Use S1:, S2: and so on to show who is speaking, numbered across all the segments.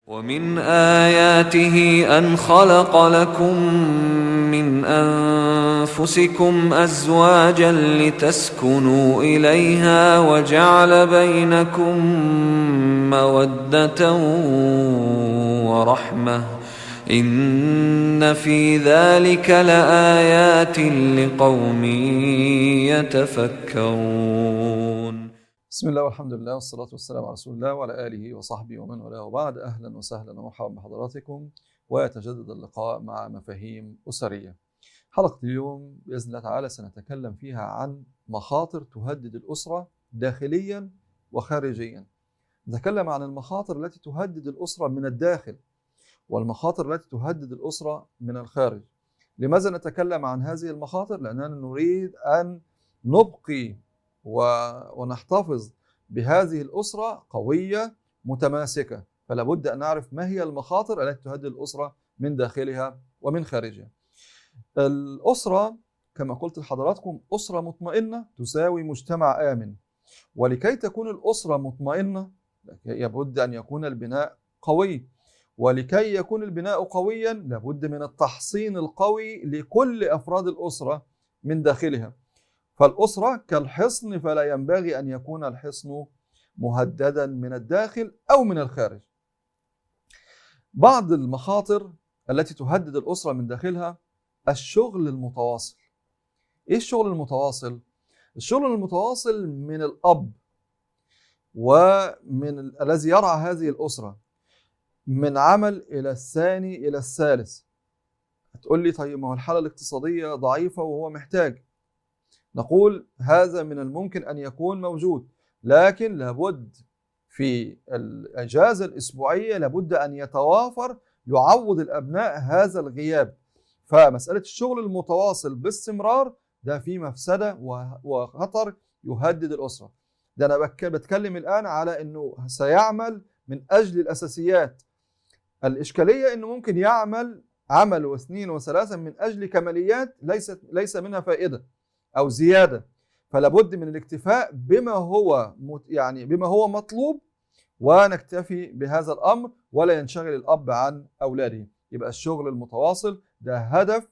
S1: ومن آياته أن خلق لكم من أنفسكم أزواجا لتسكنوا إليها وجعل بينكم مودة ورحمة إن في ذلك لآيات لقوم يتفكرون
S2: بسم الله والحمد لله والصلاة والسلام على رسول الله وعلى آله وصحبه ومن والاه وبعد أهلا وسهلا ومرحبا بحضراتكم ويتجدد اللقاء مع مفاهيم أسرية حلقة اليوم بإذن الله تعالى سنتكلم فيها عن مخاطر تهدد الأسرة داخليا وخارجيا نتكلم عن المخاطر التي تهدد الأسرة من الداخل والمخاطر التي تهدد الأسرة من الخارج لماذا نتكلم عن هذه المخاطر؟ لأننا نريد أن نبقي ونحتفظ بهذه الأسرة قوية متماسكة فلا بد أن نعرف ما هي المخاطر التي تهدد الأسرة من داخلها ومن خارجها الأسرة كما قلت لحضراتكم أسرة مطمئنة تساوي مجتمع آمن ولكي تكون الأسرة مطمئنة لابد أن يكون البناء قوي ولكي يكون البناء قويا لابد من التحصين القوي لكل أفراد الأسرة من داخلها فالأسرة كالحصن فلا ينبغي أن يكون الحصن مهددا من الداخل أو من الخارج بعض المخاطر التي تهدد الأسرة من داخلها الشغل المتواصل إيه الشغل المتواصل؟ الشغل المتواصل من الأب ومن الذي يرعى هذه الأسرة من عمل إلى الثاني إلى الثالث هتقول لي طيب ما هو الحالة الاقتصادية ضعيفة وهو محتاج نقول هذا من الممكن أن يكون موجود لكن لابد في الأجازة الأسبوعية لابد أن يتوافر يعوض الأبناء هذا الغياب فمسألة الشغل المتواصل باستمرار ده في مفسدة وخطر يهدد الأسرة ده أنا بتكلم الآن على أنه سيعمل من أجل الأساسيات الإشكالية أنه ممكن يعمل عمل واثنين وثلاثة من أجل كماليات ليس ليس منها فائدة او زياده فلا بد من الاكتفاء بما هو يعني بما هو مطلوب ونكتفي بهذا الامر ولا ينشغل الاب عن اولاده يبقى الشغل المتواصل ده هدف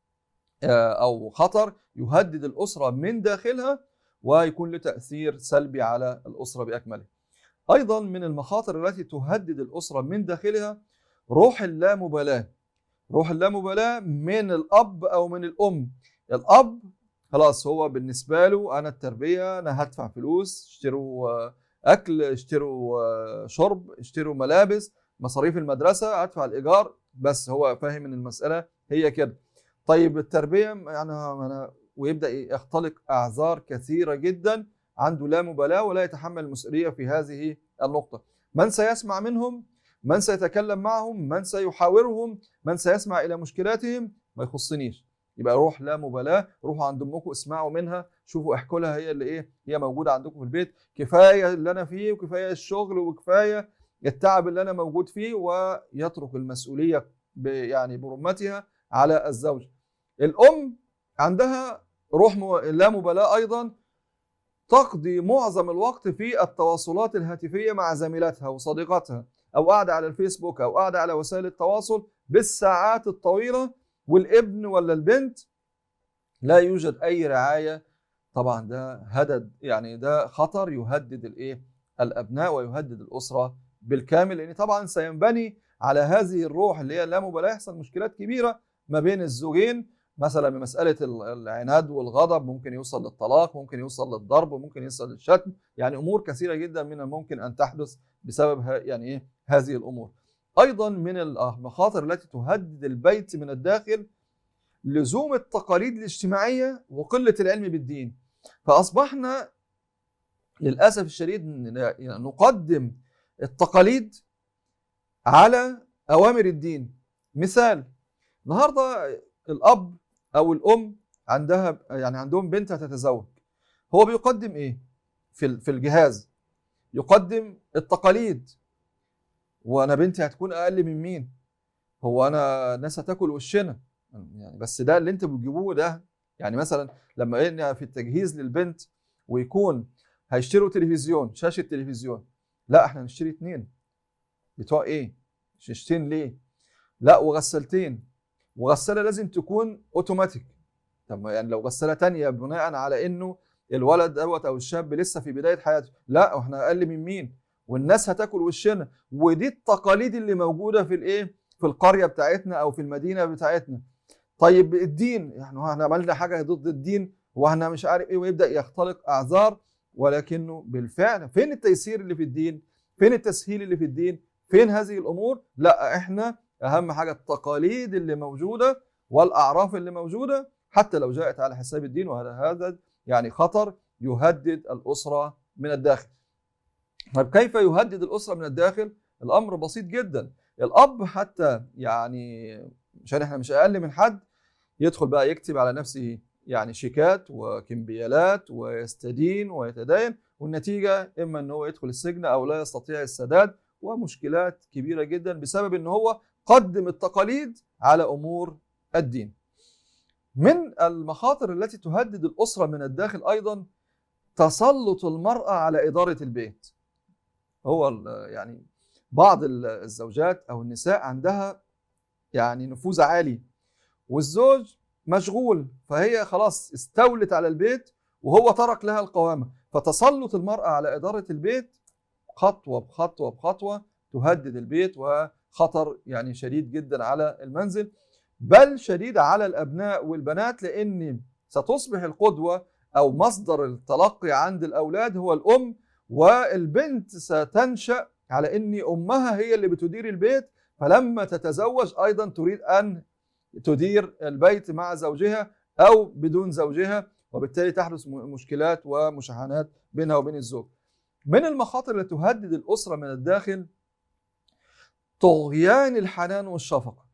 S2: او خطر يهدد الاسره من داخلها ويكون له تاثير سلبي على الاسره باكملها ايضا من المخاطر التي تهدد الاسره من داخلها روح اللامبالاه روح اللامبالاه من الاب او من الام الاب خلاص هو بالنسبه له انا التربيه انا هدفع فلوس اشتروا اكل اشتروا شرب اشتروا ملابس مصاريف المدرسه هدفع الايجار بس هو فاهم ان المساله هي كده طيب التربيه يعني انا ويبدا يختلق اعذار كثيره جدا عنده لا مبالاه ولا يتحمل المسؤوليه في هذه النقطه من سيسمع منهم من سيتكلم معهم من سيحاورهم من سيسمع الى مشكلاتهم ما يخصنيش يبقى روح لا مبالاه روحوا عند امكم اسمعوا منها شوفوا احكوا لها هي اللي ايه هي موجوده عندكم في البيت كفايه اللي انا فيه وكفايه الشغل وكفايه التعب اللي انا موجود فيه ويترك المسؤوليه يعني برمتها على الزوج الام عندها روح لا مبالاه ايضا تقضي معظم الوقت في التواصلات الهاتفيه مع زميلاتها وصديقاتها او قاعده على الفيسبوك او قاعده على وسائل التواصل بالساعات الطويله والابن ولا البنت لا يوجد اي رعايه طبعا ده هدد يعني ده خطر يهدد الايه الابناء ويهدد الاسره بالكامل لان طبعا سينبني على هذه الروح اللي هي اللامبالاه يحصل مشكلات كبيره ما بين الزوجين مثلا بمساله العناد والغضب ممكن يوصل للطلاق ممكن يوصل للضرب ممكن يوصل للشتم يعني امور كثيره جدا من الممكن ان تحدث بسبب يعني ايه هذه الامور ايضا من المخاطر التي تهدد البيت من الداخل لزوم التقاليد الاجتماعيه وقله العلم بالدين فاصبحنا للاسف الشديد نقدم التقاليد على اوامر الدين مثال النهارده الاب او الام عندها يعني عندهم بنت هتتزوج هو بيقدم ايه في في الجهاز يقدم التقاليد وانا بنتي هتكون اقل من مين هو انا ناس هتاكل وشنا يعني بس ده اللي انت بتجيبوه ده يعني مثلا لما قلنا في التجهيز للبنت ويكون هيشتروا تلفزيون شاشه تلفزيون لا احنا هنشتري اتنين بتوع ايه شيشتين ليه لا وغسالتين وغساله لازم تكون اوتوماتيك طب يعني لو غساله تانية بناء على انه الولد دوت او الشاب لسه في بدايه حياته لا واحنا اقل من مين والناس هتاكل وشنا ودي التقاليد اللي موجوده في الايه في القريه بتاعتنا او في المدينه بتاعتنا طيب الدين يعني احنا عملنا حاجه ضد الدين واحنا مش عارف ايه ويبدا يختلق اعذار ولكنه بالفعل فين التيسير اللي في الدين فين التسهيل اللي في الدين فين هذه الامور لا احنا اهم حاجه التقاليد اللي موجوده والاعراف اللي موجوده حتى لو جاءت على حساب الدين وهذا هذا يعني خطر يهدد الاسره من الداخل طيب كيف يهدد الاسره من الداخل الامر بسيط جدا الاب حتى يعني عشان احنا مش اقل من حد يدخل بقى يكتب على نفسه يعني شيكات وكمبيالات ويستدين ويتدين والنتيجه اما ان هو يدخل السجن او لا يستطيع السداد ومشكلات كبيره جدا بسبب ان هو قدم التقاليد على امور الدين. من المخاطر التي تهدد الاسره من الداخل ايضا تسلط المراه على اداره البيت. هو يعني بعض الزوجات او النساء عندها يعني نفوذ عالي والزوج مشغول فهي خلاص استولت على البيت وهو ترك لها القوامة فتسلط المرأة على إدارة البيت خطوة بخطوة بخطوة تهدد البيت وخطر يعني شديد جدا على المنزل بل شديد على الأبناء والبنات لأن ستصبح القدوة أو مصدر التلقي عند الأولاد هو الأم والبنت ستنشأ على أن أمها هي اللي بتدير البيت فلما تتزوج أيضا تريد أن تدير البيت مع زوجها أو بدون زوجها وبالتالي تحدث مشكلات ومشاحنات بينها وبين الزوج من المخاطر التي تهدد الأسرة من الداخل طغيان الحنان والشفقة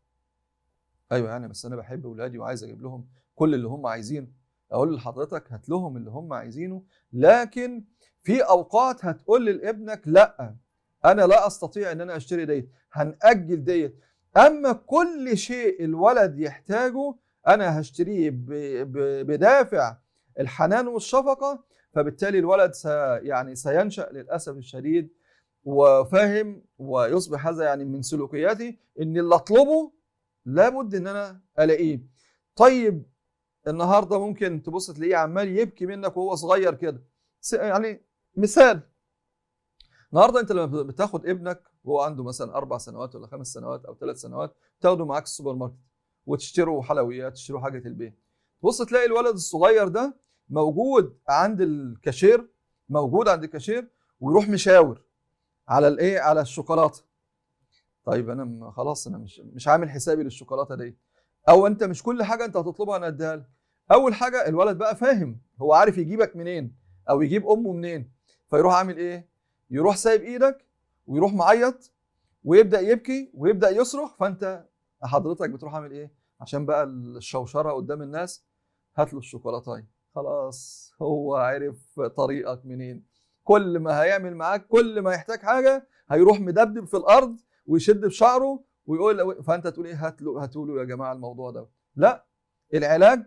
S2: أيوة يعني بس أنا بحب أولادي وعايز أجيب لهم كل اللي هم عايزينه أقول لحضرتك هات لهم اللي هم عايزينه لكن في أوقات هتقول لابنك لأ أنا لا أستطيع أن أنا أشتري ديت هنأجل ديت أما كل شيء الولد يحتاجه أنا هشتريه بدافع الحنان والشفقة فبالتالي الولد سي يعني سينشأ للأسف الشديد وفاهم ويصبح هذا يعني من سلوكياتي ان اللي اطلبه لابد ان انا الاقيه طيب النهارده ممكن تبص تلاقيه عمال يبكي منك وهو صغير كده يعني مثال النهارده انت لما بتاخد ابنك وهو عنده مثلا اربع سنوات ولا خمس سنوات او ثلاث سنوات تاخده معاك السوبر ماركت وتشتروا حلويات تشتروا حاجه البيت تبص تلاقي الولد الصغير ده موجود عند الكاشير موجود عند الكاشير ويروح مشاور على الايه على الشوكولاته طيب انا خلاص انا مش مش عامل حسابي للشوكولاته دي او انت مش كل حاجه انت هتطلبها انا اديها لك اول حاجه الولد بقى فاهم هو عارف يجيبك منين او يجيب امه منين فيروح عامل ايه يروح سايب ايدك ويروح معيط ويبدا يبكي ويبدا يصرخ فانت حضرتك بتروح عامل ايه عشان بقى الشوشره قدام الناس هات له الشوكولاته خلاص هو عرف طريقك منين كل ما هيعمل معاك كل ما يحتاج حاجه هيروح مدبدب في الارض ويشد بشعره ويقول فانت تقول ايه هات له هاتوا له يا جماعه الموضوع ده لا العلاج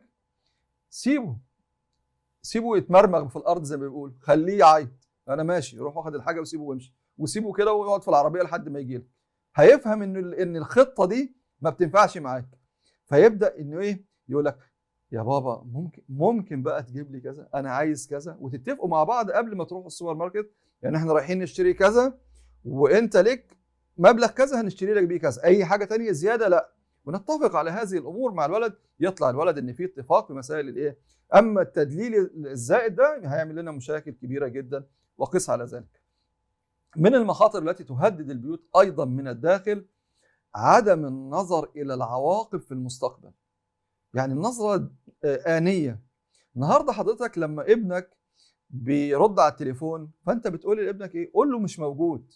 S2: سيبه سيبه يتمرمغ في الارض زي ما بيقول خليه يعيط انا ماشي روح واخد الحاجه وسيبه وامشي وسيبه كده ويقعد في العربيه لحد ما يجي لك هيفهم ان ان الخطه دي ما بتنفعش معاك فيبدا انه ايه يقول لك يا بابا ممكن ممكن بقى تجيب لي كذا انا عايز كذا وتتفقوا مع بعض قبل ما تروحوا السوبر ماركت يعني احنا رايحين نشتري كذا وانت لك مبلغ كذا هنشتري لك بيه كذا اي حاجه تانية زياده لا ونتفق على هذه الامور مع الولد يطلع الولد ان في اتفاق في مسائل الايه اما التدليل الزائد ده هيعمل لنا مشاكل كبيره جدا وقس على ذلك من المخاطر التي تهدد البيوت ايضا من الداخل عدم النظر الى العواقب في المستقبل يعني النظره آنية النهاردة حضرتك لما ابنك بيرد على التليفون فأنت بتقول لابنك إيه؟ قول له مش موجود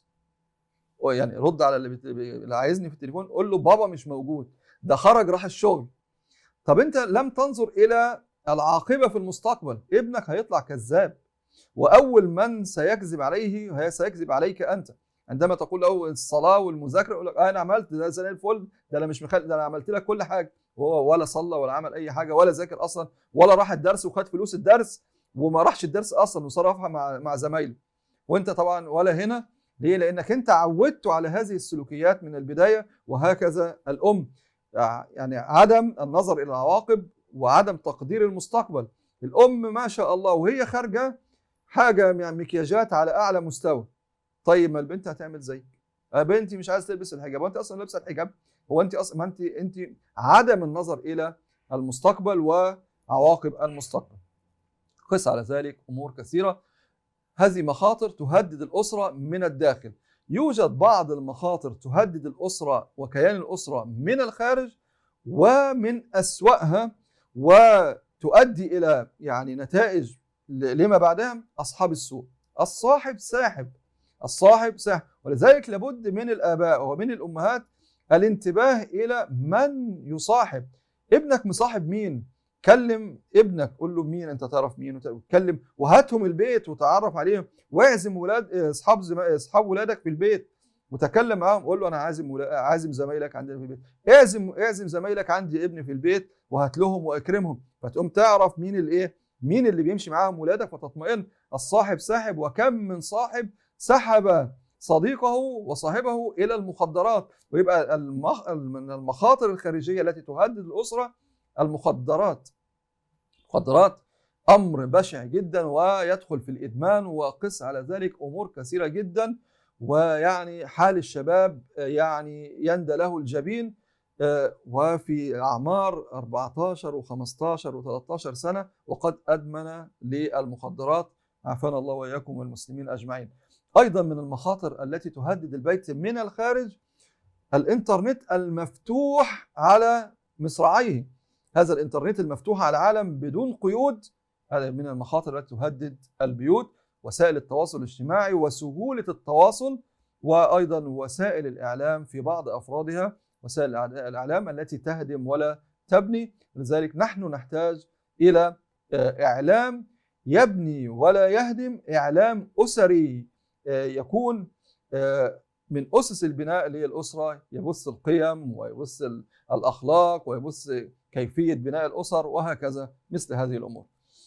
S2: يعني رد على اللي, بت... اللي عايزني في التليفون قول له بابا مش موجود ده خرج راح الشغل طب أنت لم تنظر إلى العاقبة في المستقبل ابنك هيطلع كذاب وأول من سيكذب عليه هي سيكذب عليك أنت عندما تقول له الصلاة والمذاكرة يقول لك آه أنا عملت ده زي الفل ده أنا مش مخل... ده أنا عملت لك كل حاجة وهو ولا صلى ولا عمل اي حاجه ولا ذاكر اصلا ولا راح الدرس وخد فلوس الدرس وما راحش الدرس اصلا وصرفها مع مع زمايله وانت طبعا ولا هنا ليه لانك انت عودته على هذه السلوكيات من البدايه وهكذا الام يعني عدم النظر الى العواقب وعدم تقدير المستقبل الام ما شاء الله وهي خارجه حاجه يعني مكياجات على اعلى مستوى طيب ما البنت هتعمل زيك يا بنتي مش عايز تلبس الحجاب وانت اصلا لابسه الحجاب هو انت اصلا ما انت انت عدم النظر الى المستقبل وعواقب المستقبل قس على ذلك امور كثيره هذه مخاطر تهدد الاسره من الداخل يوجد بعض المخاطر تهدد الاسره وكيان الاسره من الخارج ومن اسواها وتؤدي الى يعني نتائج لما بعدها اصحاب السوء الصاحب ساحب الصاحب ساحب ولذلك لابد من الاباء ومن الامهات الانتباه الى من يصاحب ابنك مصاحب مين كلم ابنك قول له مين انت تعرف مين وتكلم وهاتهم البيت وتعرف عليهم واعزم ولاد اصحاب زم... اصحاب ولادك في البيت وتكلم معاهم قول له انا عازم ولا... عازم زمايلك عندنا في البيت اعزم اعزم زمايلك عندي ابني في البيت وهات لهم واكرمهم فتقوم تعرف مين الايه مين اللي بيمشي معاهم ولادك فتطمئن الصاحب ساحب وكم من صاحب سحب صديقه وصاحبه الى المخدرات ويبقى المخ... من المخاطر الخارجيه التي تهدد الاسره المخدرات المخدرات امر بشع جدا ويدخل في الادمان وقس على ذلك امور كثيره جدا ويعني حال الشباب يعني يندى له الجبين وفي اعمار 14 و15 و13 سنه وقد ادمن للمخدرات عافانا الله واياكم والمسلمين اجمعين. ايضا من المخاطر التي تهدد البيت من الخارج الانترنت المفتوح على مصراعيه هذا الانترنت المفتوح على العالم بدون قيود هذا من المخاطر التي تهدد البيوت وسائل التواصل الاجتماعي وسهوله التواصل وايضا وسائل الاعلام في بعض افرادها وسائل الاعلام التي تهدم ولا تبني لذلك نحن نحتاج الى اعلام يبني ولا يهدم اعلام اسري يكون من اسس البناء اللي هي الاسره يبث القيم ويبث الاخلاق ويبث كيفيه بناء الاسر وهكذا مثل هذه الامور.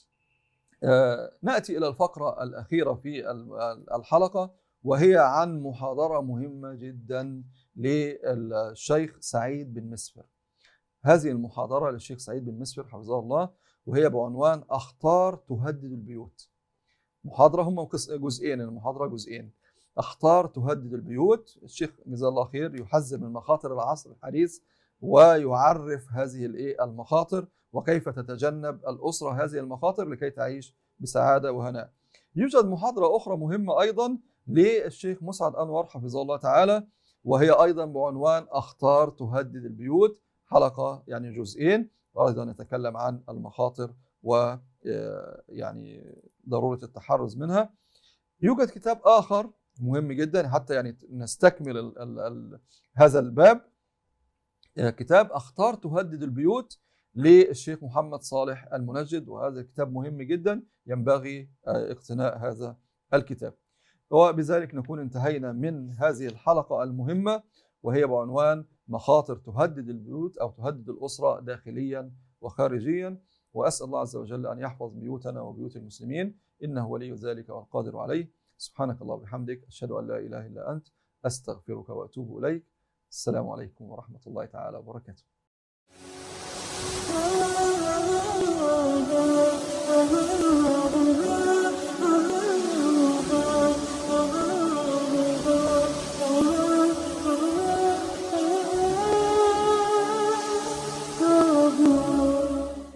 S2: ناتي الى الفقره الاخيره في الحلقه وهي عن محاضره مهمه جدا للشيخ سعيد بن مسفر. هذه المحاضره للشيخ سعيد بن مسفر حفظه الله وهي بعنوان اخطار تهدد البيوت. محاضره هم جزئين المحاضره جزئين. اخطار تهدد البيوت الشيخ جزاه الله خير يحذر من مخاطر العصر الحديث ويعرف هذه الايه المخاطر وكيف تتجنب الاسره هذه المخاطر لكي تعيش بسعاده وهناء. يوجد محاضره اخرى مهمه ايضا للشيخ مسعد انور حفظه الله تعالى وهي ايضا بعنوان اخطار تهدد البيوت حلقه يعني جزئين وايضا نتكلم عن المخاطر و يعني ضروره التحرز منها. يوجد كتاب اخر مهم جدا حتى يعني نستكمل ال ال ال هذا الباب كتاب اخطار تهدد البيوت للشيخ محمد صالح المنجد وهذا كتاب مهم جدا ينبغي اقتناء هذا الكتاب وبذلك نكون انتهينا من هذه الحلقة المهمة وهي بعنوان مخاطر تهدد البيوت أو تهدد الأسرة داخليا وخارجيا وأسأل الله عز وجل أن يحفظ بيوتنا وبيوت المسلمين إنه ولي ذلك والقادر عليه سبحانك الله وبحمدك أشهد أن لا إله إلا أنت أستغفرك وأتوب إليك السلام عليكم ورحمة الله تعالى وبركاته